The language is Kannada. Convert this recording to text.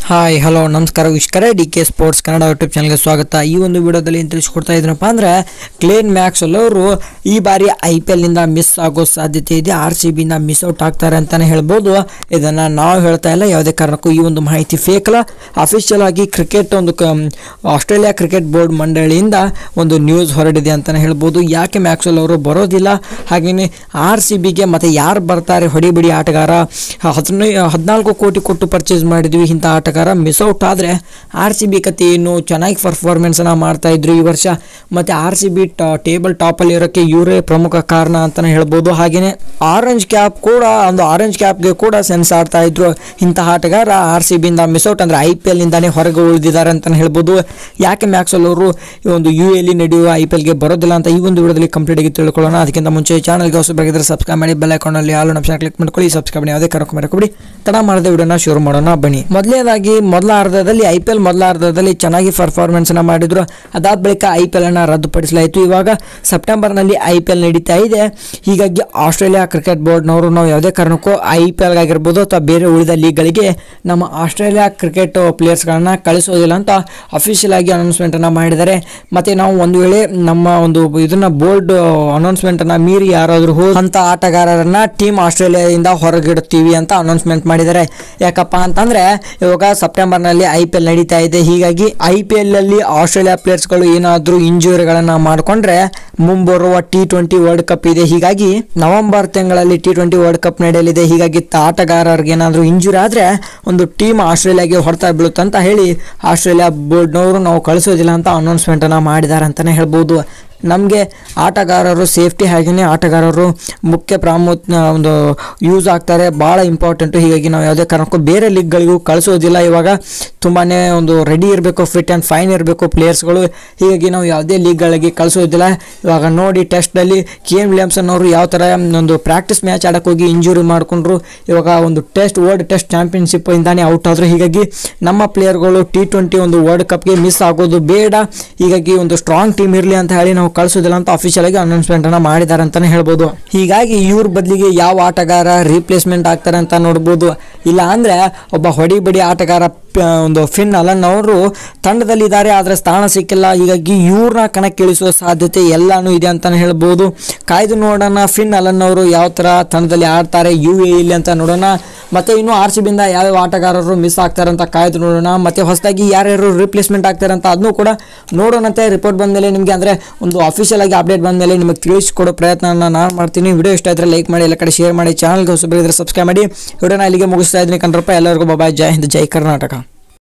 ಹಾಯ್ ಹಲೋ ನಮಸ್ಕಾರ ವೀಕ್ಷಕರೇ D K sports Kannada YouTube ಚಾನಲ್ಗೆ ಸ್ವಾಗತ ಈ ಒಂದು ವಿಡಿಯೋದಲ್ಲಿ ಏನು ತಿಳಿಸ್ಕೊಡ್ತಾ ಇದ್ರಪ್ಪ ಅಂದ್ರೆ ಕ್ಲೇನ್ ಮ್ಯಾಕ್ಸ್ ಅವರು ಈ ಬಾರಿ ಐ ಪಿ ಎಲ್ನಿಂದ ಮಿಸ್ ಆಗೋ ಸಾಧ್ಯತೆ ಇದೆ ಆರ್ ಸಿ ಬಿಯಿಂದ ಮಿಸ್ ಔಟ್ ಆಗ್ತಾರೆ ಅಂತಲೇ ಹೇಳ್ಬೋದು ಇದನ್ನು ನಾವು ಹೇಳ್ತಾ ಇಲ್ಲ ಯಾವುದೇ ಕಾರಣಕ್ಕೂ ಈ ಒಂದು ಮಾಹಿತಿ ಫೇಕ್ ಅಲ್ಲ ಅಫಿಷಿಯಲ್ ಆಗಿ ಕ್ರಿಕೆಟ್ ಒಂದು ಕ ಆಸ್ಟ್ರೇಲಿಯಾ ಕ್ರಿಕೆಟ್ ಬೋರ್ಡ್ ಮಂಡಳಿಯಿಂದ ಒಂದು ನ್ಯೂಸ್ ಹೊರಡಿದೆ ಅಂತಲೇ ಹೇಳ್ಬೋದು ಯಾಕೆ ಮ್ಯಾಕ್ಸ್ವೆಲ್ ಅವರು ಬರೋದಿಲ್ಲ ಹಾಗೆಯೇ ಆರ್ ಸಿ ಬಿಗೆ ಮತ್ತು ಯಾರು ಬರ್ತಾರೆ ಹೊಡಿಬಿಡಿ ಆಟಗಾರ ಹದಿನೈ ಹದಿನಾಲ್ಕು ಕೋಟಿ ಕೊಟ್ಟು ಪರ್ಚೇಸ್ ಮಾಡಿದ್ವಿ ಇಂಥ ಆಟಗಾರ ಮಿಸ್ ಔಟ್ ಆದರೆ ಆರ್ ಸಿ ಬಿ ಕತೆ ಏನು ಚೆನ್ನಾಗಿ ಪರ್ಫಾರ್ಮೆನ್ಸನ್ನು ಮಾಡ್ತಾ ಇದ್ರು ಈ ವರ್ಷ ಮತ್ತು ಆರ್ ಸಿ ಬಿ ಟೇಬಲ್ ಟಾಪಲ್ಲಿ ಇರೋಕ್ಕೆ ಇವರೇ ಪ್ರಮುಖ ಕಾರಣ ಅಂತಲೇ ಹೇಳ್ಬೋದು ಹಾಗೆಯೇ ಆರೆಂಜ್ ಕ್ಯಾಪ್ ಕೂಡ ಒಂದು ಆರೆಂಜ್ ಕ್ಯಾಪ್ಗೆ ಕೂಡ ಸೆನ್ಸ್ ಆಡ್ತಾ ಇದ್ರು ಇಂತಹ ಆಟಗಾರ ಆರ್ ಸಿ ಬಿಯಿಂದ ಮಿಸ್ ಔಟ್ ಅಂದರೆ ಐ ಪಿ ಎಲ್ನಿಂದಾನೇ ಹೊರಗೆ ಉಳಿದಿದ್ದಾರೆ ಅಂತಲೇ ಹೇಳ್ಬೋದು ಯಾಕೆ ಮ್ಯಾಕ್ಸಲ್ ಅವರು ಈ ಒಂದು ಯು ಎಲ್ಲಿ ನಡೆಯುವ ಐ ಪಿ ಎಲ್ಗೆ ಬರೋದಿಲ್ಲ ಅಂತ ಈ ಒಂದು ವಿಡಿಯೋದಲ್ಲಿ ಕಂಪ್ಲೀಟ್ ಆಗಿ ತಿಳ್ಕೊಳ್ಳೋಣ ಅದಕ್ಕಿಂತ ಮುಂಚೆ ಚಾನಲ್ಗೆ ಹೊಸಬಾಗಿದ್ರೆ ಸಬ್ಸ್ಕ್ರೈಬ್ ಮಾಡಿ ಬೆಲ್ ಐಕಾನಲ್ಲಿ ಆಲ್ ಆಪ್ಷನ್ ಕ್ಲಿಕ್ ಮಾಡ್ಕೊಳ್ಳಿ ಸಬ್ಸ್ಕ್ರೈಬ್ ಮಾಡಿ ಯಾವುದೇ ಕಾರಣಕ್ಕೂ ಮರಕೊಬಿಡಿ ತಡ ಮಾಡದೆ ವಿಡಿಯೋನ ಶುರು ಮಾಡೋಣ ಬನ್ನಿ ಮೊದಲನೇದಾಗಿ ಮೊದಲ ಅರ್ಧದಲ್ಲಿ ಐ ಪಿ ಎಲ್ ಮೊದಲ ಅರ್ಧದಲ್ಲಿ ಚೆನ್ನಾಗಿ ಪರ್ಫಾರ್ಮೆನ್ಸ್ ಅನ್ನ ಮಾಡಿದ್ರು ಅದಾದ ಬಳಿಕ ಐ ಪಿ ಎಲ್ ಅನ್ನ ರದ್ದುಪಡಿಸಲಾಯಿತು ಇವಾಗ ಸೆಪ್ಟೆಂಬರ್ನಲ್ಲಿ ಐ ಪಿ ಎಲ್ ನಡೀತಾ ಇದೆ ಹೀಗಾಗಿ ಆಸ್ಟ್ರೇಲಿಯಾ ಕ್ರಿಕೆಟ್ ಬೋರ್ಡ್ನವರು ನಾವು ಯಾವುದೇ ಕಾರಣಕ್ಕೂ ಐ ಪಿ ಎಲ್ ಆಗಿರ್ಬೋದು ಅಥವಾ ಬೇರೆ ಉಳಿದ ಲೀಗ್ಗಳಿಗೆ ನಮ್ಮ ಆಸ್ಟ್ರೇಲಿಯಾ ಕ್ರಿಕೆಟ್ ಪ್ಲೇಯರ್ಸ್ಗಳನ್ನ ಕಳಿಸೋದಿಲ್ಲ ಅಂತ ಅಫಿಷಿಯಲ್ ಆಗಿ ಅನೌನ್ಸ್ಮೆಂಟ್ ಅನ್ನ ಮಾಡಿದ್ದಾರೆ ಮತ್ತೆ ನಾವು ಒಂದು ವೇಳೆ ನಮ್ಮ ಒಂದು ಇದನ್ನ ಬೋರ್ಡ್ ಅನೌನ್ಸ್ಮೆಂಟ್ ಅನ್ನ ಮೀರಿ ಯಾರಾದರೂ ಹೋದ ಅಂತ ಆಟಗಾರರನ್ನ ಟೀಮ್ ಆಸ್ಟ್ರೇಲಿಯಾದಿಂದ ಹೊರಗಿಡುತ್ತೀವಿ ಅಂತ ಅನೌನ್ಸ್ಮೆಂಟ್ ಮಾಡಿದ್ದಾರೆ ಯಾಕಪ್ಪ ಅಂತಂದ್ರೆ ಇವಾಗ ಸೆಪ್ಟೆಂಬರ್ನಲ್ಲಿ ಐ ಪಿ ಎಲ್ ನಡೀತಾ ಇದೆ ಹೀಗಾಗಿ ಐ ಪಿ ಎಲ್ ಅಲ್ಲಿ ಆಸ್ಟ್ರೇಲಿಯಾ ಪ್ಲೇಯರ್ಸ್ಗಳು ಏನಾದರೂ ಇಂಜುರಿಗಳನ್ನ ಮಾಡಿಕೊಂಡ್ರೆ ಮುಂಬರುವ ಟಿ ಟ್ವೆಂಟಿ ವರ್ಲ್ಡ್ ಕಪ್ ಇದೆ ಹೀಗಾಗಿ ನವೆಂಬರ್ ತಿಂಗಳಲ್ಲಿ ಟಿ ಟ್ವೆಂಟಿ ವರ್ಲ್ಡ್ ಕಪ್ ನಡೆಯಲಿದೆ ಹೀಗಾಗಿ ತ- ಆಟಗಾರರಿಗೆ ಏನಾದರೂ ಇಂಜುರಿ ಆದರೆ ಒಂದು ಟೀಮ್ ಆಸ್ಟ್ರೇಲಿಯಾಗೆ ಹೊರತಾ ಬೀಳುತ್ತೆ ಅಂತ ಹೇಳಿ ಆಸ್ಟ್ರೇಲಿಯಾ ಬೋರ್ಡ್ನವರು ನಾವು ಕಳಿಸೋದಿಲ್ಲ ಅಂತ ಅನೌನ್ಸ್ಮೆಂಟನ್ನು ಮಾಡಿದ್ದಾರೆ ಅಂತಲೇ ಹೇಳ್ಬೋದು ನಮಗೆ ಆಟಗಾರರು ಸೇಫ್ಟಿ ಹಾಗೆಯೇ ಆಟಗಾರರು ಮುಖ್ಯ ಪ್ರಾಮುಖ್ಯ ಒಂದು ಯೂಸ್ ಆಗ್ತಾರೆ ಭಾಳ ಇಂಪಾರ್ಟೆಂಟು ಹೀಗಾಗಿ ನಾವು ಯಾವುದೇ ಕಾರಣಕ್ಕೂ ಬೇರೆ ಲೀಗ್ಗಳಿಗೂ ಕಳಿಸೋದಿಲ್ಲ ಇವಾಗ ತುಂಬಾ ಒಂದು ರೆಡಿ ಇರಬೇಕು ಫಿಟ್ ಆ್ಯಂಡ್ ಫೈನ್ ಇರಬೇಕು ಪ್ಲೇಯರ್ಸ್ಗಳು ಹೀಗಾಗಿ ನಾವು ಯಾವುದೇ ಲೀಗ್ಗಳಿಗೆ ಕಳಿಸೋದಿಲ್ಲ ಇವಾಗ ನೋಡಿ ಟೆಸ್ಟ್ನಲ್ಲಿ ಕೆ ಎಮ್ ವಿಲಿಯಮ್ಸನ್ ಅವರು ಯಾವ ಥರ ಒಂದು ಪ್ರಾಕ್ಟೀಸ್ ಮ್ಯಾಚ್ ಆಡಕ್ಕೆ ಹೋಗಿ ಇಂಜುರಿ ಮಾಡಿಕೊಂಡ್ರು ಇವಾಗ ಒಂದು ಟೆಸ್ಟ್ ವರ್ಲ್ಡ್ ಟೆಸ್ಟ್ ಚಾಂಪಿಯನ್ಶಿಪ್ ಇಂದಾನೆ ಔಟ್ ಆದರು ಹೀಗಾಗಿ ನಮ್ಮ ಪ್ಲೇಯರ್ಗಳು ಟಿ ಟ್ವೆಂಟಿ ಒಂದು ವರ್ಲ್ಡ್ ಕಪ್ಗೆ ಮಿಸ್ ಆಗೋದು ಬೇಡ ಹೀಗಾಗಿ ಒಂದು ಸ್ಟ್ರಾಂಗ್ ಟೀಮ್ ಇರಲಿ ಅಂತ ಹೇಳಿ ನಾವು ಕಳಿಸೋದಿಲ್ಲ ಅಂತ ಅಫಿಷಿಯಲ್ ಆಗಿ ಅನೌನ್ಸ್ಮೆಂಟ್ ಅನ್ನ ಮಾಡಿದ್ದಾರೆ ಅಂತಾನೆ ಹೇಳ್ಬೋದು ಹೀಗಾಗಿ ಇವ್ರ ಬದಲಿಗೆ ಯಾವ ಆಟಗಾರ ರೀಪ್ಲೇಸ್ಮೆಂಟ್ ಆಗ್ತಾರೆ ಅಂತ ನೋಡ್ಬೋದು ಇಲ್ಲ ಅಂದ್ರೆ ಒಬ್ಬ ಹೊಡಿ ಬಡಿ ಆಟಗಾರ ಪ- ಒಂದು ಫಿನ್ ಅಲನ್ ಅವರು ತಂಡದಲ್ಲಿದ್ದಾರೆ ಆದರೆ ಸ್ಥಾನ ಸಿಕ್ಕಿಲ್ಲ ಹೀಗಾಗಿ ಇವ್ರನ್ನ ಕಣಕ್ಕಿಳಿಸುವ ಸಾಧ್ಯತೆ ಎಲ್ಲಾನು ಇದೆ ಅಂತಾನೆ ಹೇಳ್ಬೋದು ಕಾಯ್ದು ನೋಡೋಣ ಫಿನ್ ಅಲನ್ ಅವರು ಯಾವ ಥರ ತಂಡದಲ್ಲಿ ಆಡ್ತಾರೆ ಯು ಎ ಇಲ್ಲಿ ಅಂತ ನೋಡೋಣ ಮತ್ತೆ ಇನ್ನು ಆರ್ ಸಿ ಬಿಂದ ಯಾವ್ಯಾವ ಆಟಗಾರರು ಮಿಸ್ ಆಗ್ತಾರೆ ಅಂತ ಕಾಯ್ದು ನೋಡೋಣ ಮತ್ತೆ ಹೊಸದಾಗಿ ಯಾರ್ಯಾರು ರಿಪ್ಲೇಸ್ಮೆಂಟ್ ಆಗ್ತಾರೆ ಅಂತ ಅದನ್ನು ಕೂಡ ನೋಡೋಣಂತೆ ರಿಪೋರ್ಟ್ ಬಂದಮೇಲೆ ನಿಮಗೆ ಅಂದರೆ ಒಂದು ಅಫಿಷಿಯಲ್ ಆಗಿ ಅಪ್ಡೇಟ್ ಬಂದಮೇಲೆ ನಿಮಗೆ ತಿಳಿಸ್ಕೊಡೋ ಪ್ರಯತ್ನ ನಾನು ಮಾಡ್ತೀನಿ ವಿಡಿಯೋ ಇಷ್ಟ ಇದ್ರೆ ಲೈಕ್ ಮಾಡಿ ಎಲ್ಲ ಕಡೆ ಶೇರ್ ಮಾಡಿ ಚಾನಲ್ಗೆ ಹೊಸಬರಿದ್ರೆ ಸಬ್ಸ್ಕ್ರೈಬ್ ಮಾಡಿ ವಿಡಿಯೋನ ಇಲ್ಲಿಗೆ ಮುಗಿಸ್ತಾ ಇದ್ದೀನಿ ಕಣ್ರಪ್ಪ ಎಲ್ಲರಿಗೂ ಬಾಬಾ ಜೈ ಹಿಂದ್ ಜೈ ಕರ್ನಾಟಕ